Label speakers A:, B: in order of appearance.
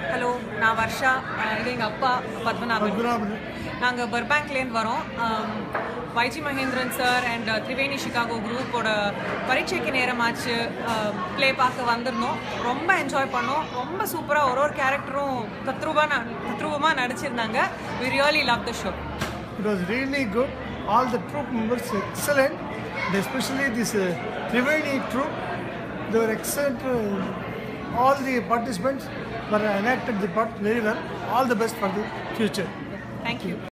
A: Hello நான் வர்ஷா அஹ் இது எங்கள் அப்பா பத்மநாபன்
B: பத்மநாபன்
A: நாங்கள் பர்பேங்க்லேருந்து வரோம் YG Mahendran sir and Triveni Chicago குரூப்போட பரீட்சைக்கு நேரமாச்சு ப்ளே பார்க்க வந்திருந்தோம் ரொம்ப என்ஜாய் பண்ணோம் ரொம்ப சூப்பராக ஒரு ஒரு கேரக்டரும் தத்ரூபமாக தத்ரூபமாக நடிச்சிருந்தாங்க we really love the show
B: It was really good. All the troop members were excellent. And especially this uh, Triveni troop, they were excellent. Uh, all the participants were enacted the part very well. All the best for the future.
A: Thank you